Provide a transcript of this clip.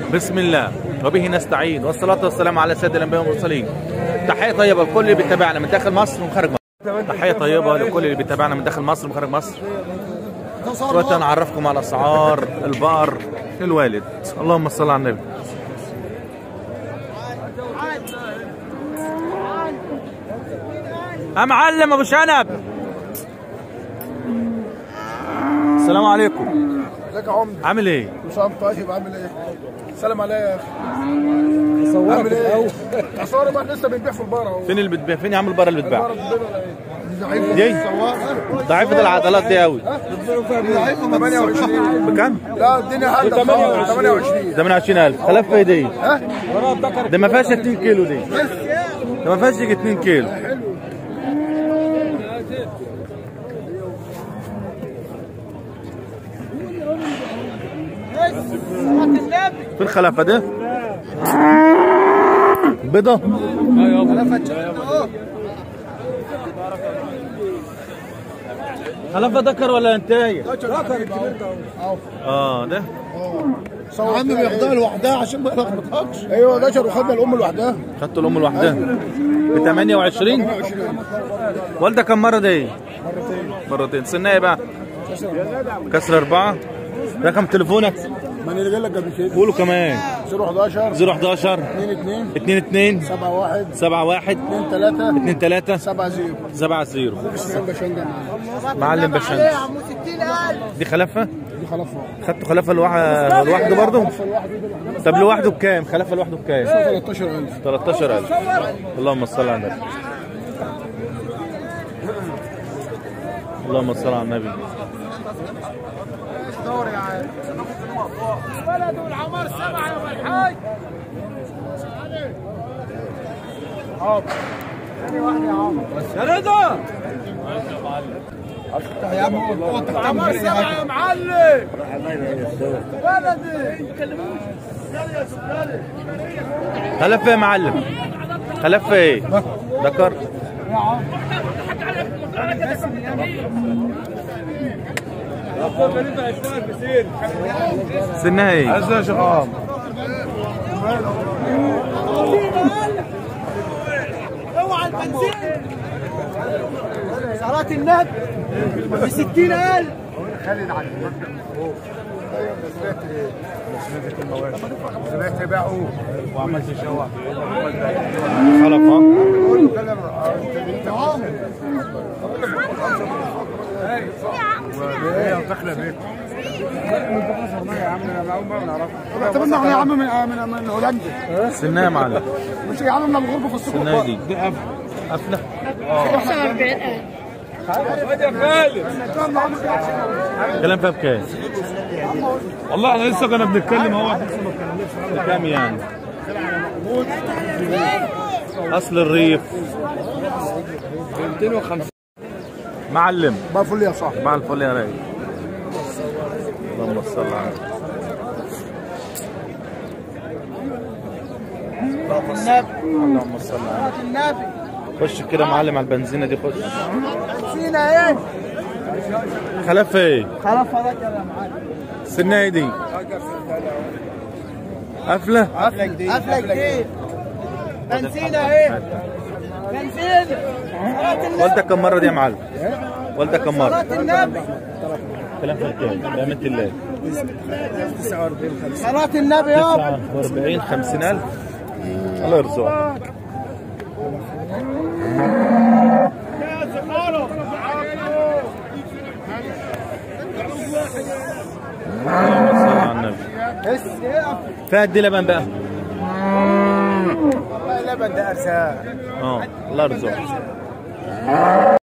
بسم الله وبه نستعين والصلاة والسلام على سيد الأنبياء والمرسلين تحية طيبة لكل اللي بيتابعنا من داخل مصر ومن خارج مصر تحية طيبة لكل اللي بيتابعنا من داخل مصر ومن خارج مصر دلوقتي نعرفكم على أسعار البقر الوالد اللهم صل على النبي يا معلم ابو شنب السلام عليكم ازيك يا عمده عامل ايه مش عم طيب عامل ايه سلام عليا يا اخي عامل ايه اصور ما لسه بنبيع في البار اهو فين اللي بتبيع فين يا عم البقره اللي بتباع البار بتبيع ولا ايه ضعيفه دي؟ السواق ضعيفة العضلات دي قوي ضعيفه 28 بكام لا الدنيا حاجه 28 28000 خلاف ايه دي ها ده ما فيهاش 2 كيلو دي ده ما فيهاش يجي 2 كيلو في الخلافه ده بيضه خلافه ذكر ولا انتايه اه ده يا عم بياخدها لوحدها عشان ما يلخبطكش ايوه ده شر وخدنا الام لوحدها خدت الام لوحدها ب 28 والده كم مره دي مرتين سنها ايه بقى كسر أربعة رقم تليفونك ما انا اللي قال لك قبل كده قولوا كمان 011 011 2 2 2 2 7 1 7 1 2 3 2 3 7 0 7 0 اسمه باشنجة معلم باشمهندس دي خلافة دي خلاص خدته خلافة لوحده لوحده برضه طب لوحده بكام خلافة لوحده بكام 13000 13000 اللهم صل على النبي اللهم صل على النبي ولد العمر سبعة يا أبو الحاج عمر سبعة يا معلم ولدي خلافة يا معلم خلافة ايه ذكر سنها ايه يا شباب اوعى البنزين صلاة النبي ب 60000 سمعت باعوا وعملت شواء خلفة دخل بيت اعتمدنا احنا يا عم من من من هولندا سنها يا معلم مش يا عم من الغربه في السوق سنها دي قفلة كلام فيها بكام والله احنا لسه كنا بنتكلم اهو بكام يعني اصل الريف 250 معلم ما فل يا صاحبي مع الفل يا راجل اللهم صل على النبي اللهم صل على النبي خش كده يا معلم على البنزينه دي خش فينا ايه خلف ايه خلاص فرجل يا معلم سنها ايه دي قفله قفله جديد قفله جديد بنزينة ايه بنزين صلاة النبي والدك كم مره دي يا معلم والدك كم مره صلاة النبي كلام في الكام بأمانة الله صلاة النبي يابا 49 50000 الله يرزقك اللهم صل على النبي بس ايه فيها قد إيه لبن بقى والله لبن ده ارزاق اه الله يرزقك